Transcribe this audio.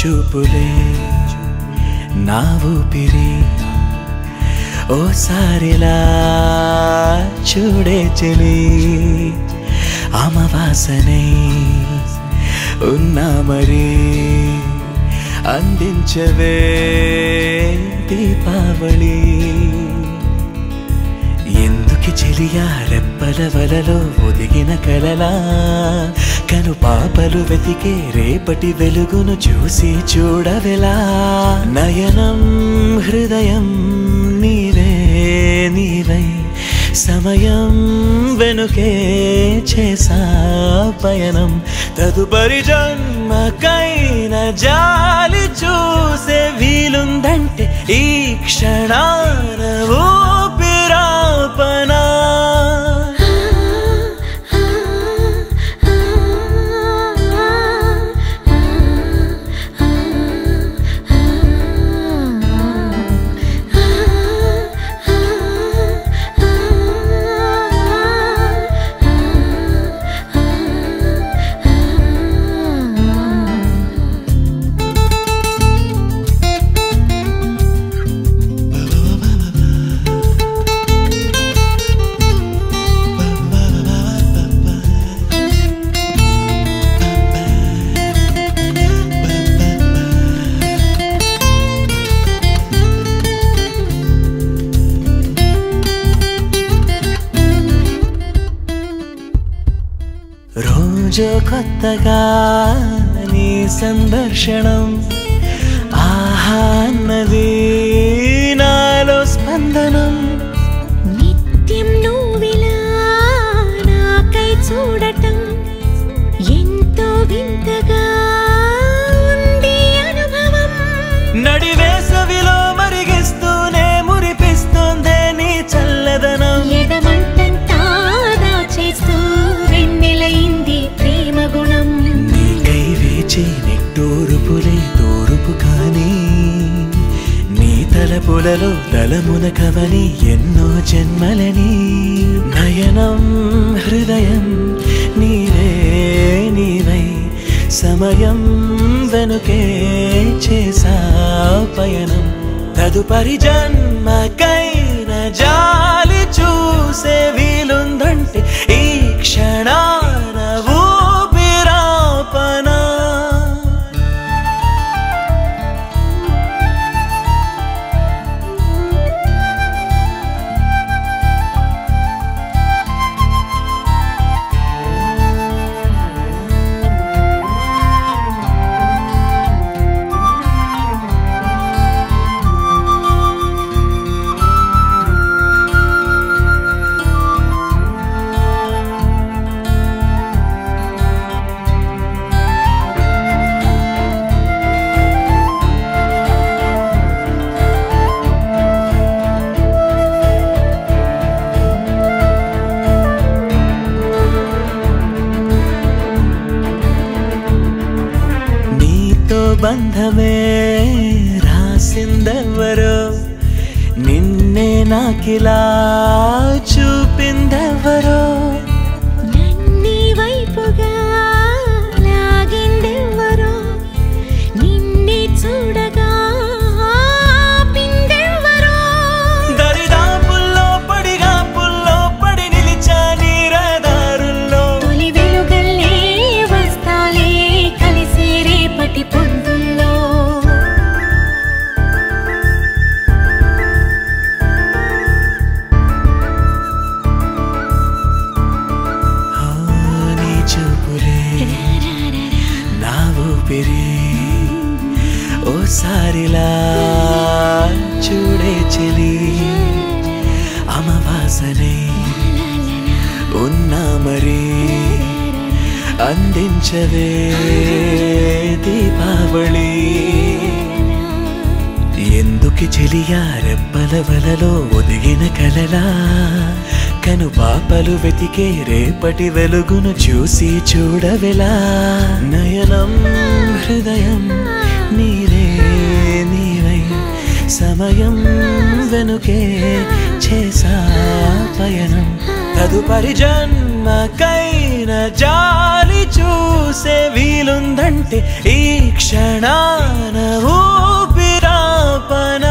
చూపులే నా ఊపిరి ఓసారిలా చూడే చెలి అమవాసనే ఉన్నా మరి అందించవే దీపావళి ఎందుకి చెలియా రెప్పల వలలో ఒదిగిన కలలా కను పాపలు వెతికే రేపటి వెలుగును చూసి చూడవెలా నయనం హృదయం నీవే నీవై సమయం వెనుకే చేసా పయనం తదుపరి జన్మకైన జాలి చూసే వీలుందంటే ఈ క్షణాన ఊపిరాపనా రోజు కొత్తగా నీ సందర్శనం ఆహా అన్నది నాలో స్పందనం నిత్యం నువ్విలా నాకై చూడటం ఎంతో వింతగా ఉంది అనుభవం నడి వేసవిలో మరిగిస్తూనే మురిపిస్తుందే నీ చల్లదనం ఎడమంటంతా దాచేస్తూ వెన్నెలైంది ప్రేమ గుణం నీకై వేచే నిట్టూరుపులే తూరుపు కానీ నీ తలపులలో తలమున కవని ఎన్నో జన్మలని నయనం హృదయం నీవే నీవై సమయం వెనుకే చేసా పయనం తదుపరి జన్మకైన జాలి చూసే వీలుందంటే ఈ క్షణాన ఊపిరాపనా నీతో బంధమే రాసిందెవరో నిన్నే నాకిలా చూపిందెవరో నన్ని వైపుగా లాగిందెవ్వరో నిన్నే చూడగా ఆపిందెవ్వరో దరిదాపుల్లో పడిగా పుల్లో పడి నిలిచా నీరదారుల్లో తొలి వెలుగల్లే వస్తాలే కలిసే రేపటి పొద్దుల్లో ఆ, నీ చూపులే నా ఊపిరి ఓసారిలా చూడే చెలి అమవాసనే ఉన్నా మరి అందించవే దీపావళి ఎందుకి చెలియా రెప్పల వలలో ఒదిగిన కలలా కను పాపలు వెతికే రేపటి వెలుగును చూసి చూడవెలా నయనం హృదయం నీరే నీవై సమయం వెనుకే చేసా పయనం తదుపరి జన్మకైన జాలి చూ చూసే వీలుందంటే ఈ క్షణాన ఊపిరాపన